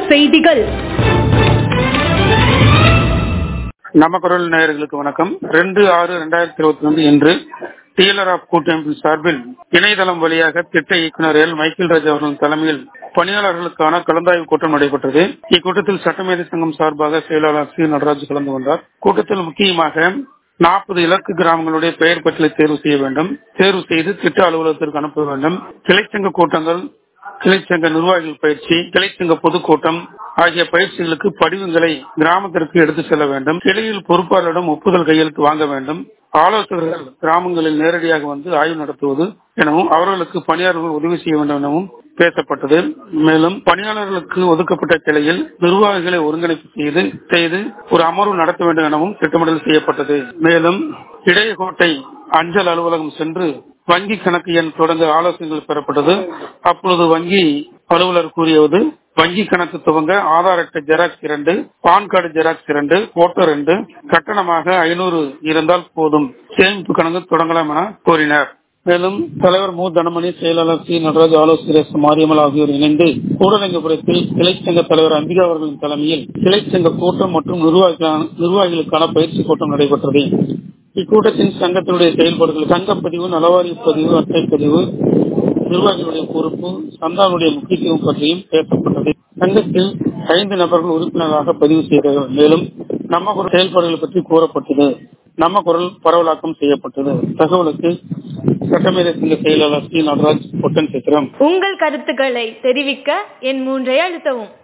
செய்திகள் நம்ம குரல் நேயர்களுக்கு வணக்கம் ரெண்டு ஆறு ரெண்டாயிரத்தி இருபத்தி ரெண்டு இன்று டீலர் ஆப் கூட்டமைப்பின் சார்பில் இணையதளம் வழியாக திட்ட இயக்குநர் எல் மைக்கேல் ராஜ் அவர்களின் தலைமையில் பணியாளர்களுக்கான கலந்தாய்வு கூட்டம் நடைபெற்றது இக்கூட்டத்தில் சட்டமேதை சங்கம் சார்பாக செயலாளர் சி நடராஜ் கலந்து கொண்டார் கூட்டத்தில் முக்கியமாக நாற்பது இலக்கு கிராமங்களுடைய பெயர் பட்டியலை தேர்வு செய்ய வேண்டும் தேர்வு செய்து திட்ட அலுவலகத்திற்கு அனுப்ப வேண்டும் கிளைச்சங்க கூட்டங்கள் கிளைச்சங்க நிர்வாகிகள் பயிற்சி கிளைச்சங்க பொதுக்கூட்டம் ஆகிய பயிற்சிகளுக்கு படிவங்களை கிராமத்திற்கு எடுத்து செல்ல வேண்டும் கிளையில் பொறுப்பாளரிடம் ஒப்புதல் கையெழுத்து வாங்க வேண்டும் ஆலோசகர்கள் கிராமங்களில் நேரடியாக வந்து ஆய்வு நடத்துவது எனவும் அவர்களுக்கு பணியாளர்கள் உதவி செய்ய வேண்டும் எனவும் பேசப்பட்டது மேலும் பணியாளர்களுக்கு ஒதுக்கப்பட்ட கிளையில் நிர்வாகிகளை ஒருங்கிணைப்பு செய்து செய்து ஒரு அமர்வு நடத்த வேண்டும் எனவும் திட்டமிடல் செய்யப்பட்டது மேலும் இடையகோட்டை அஞ்சல் அலுவலகம் சென்று வங்கி கணக்கு எண் தொடங்க ஆலோசனைகள் பெறப்பட்டது அப்பொழுது வங்கி அலுவலர் கூறியது வங்கி கணக்கு துவங்க ஆதார் அட்டை ஜெராக்ஸ் இரண்டு பான் கார்டு ஜெராக்ஸ் இரண்டு போட்டோ ரெண்டு கட்டணமாக ஐநூறு இருந்தால் போதும் சேமிப்பு கணக்கு தொடங்கலாம் என கூறினார் மேலும் தலைவர் மு தனமணி செயலாளர் சி நடராஜ் ஆலோசகர் எஸ் மாரியம்மல் ஆகியோர் இணைந்து கூடலிங்கபுரத்தில் கிளைச்சங்க தலைவர் அம்பிகா அவர்களின் தலைமையில் கிளைச்சங்க கூட்டம் மற்றும் நிர்வாகிகளுக்கான பயிற்சி கூட்டம் நடைபெற்றது இக்கூட்டத்தின் சங்கத்தினுடைய செயல்பாடுகள் சங்கப்பதிவு நலவாரிய பதிவு அட்டை பதிவு நிர்வாகிகளுடைய பொறுப்பு சந்தாவுடைய முக்கியத்துவம் பற்றியும் பேசப்பட்டது சங்கத்தில் ஐந்து நபர்கள் உறுப்பினராக பதிவு செய்தார்கள் மேலும் நம்ம குரல் செயல்பாடுகள் பற்றி கூறப்பட்டது நம்ம குரல் பரவலாக்கம் செய்யப்பட்டது தகவலுக்கு சட்டமேதை சங்க செயலாளர் சி நடராஜ் பொட்டன் சித்திரம் உங்கள் கருத்துக்களை தெரிவிக்க என் மூன்றை அழுத்தவும்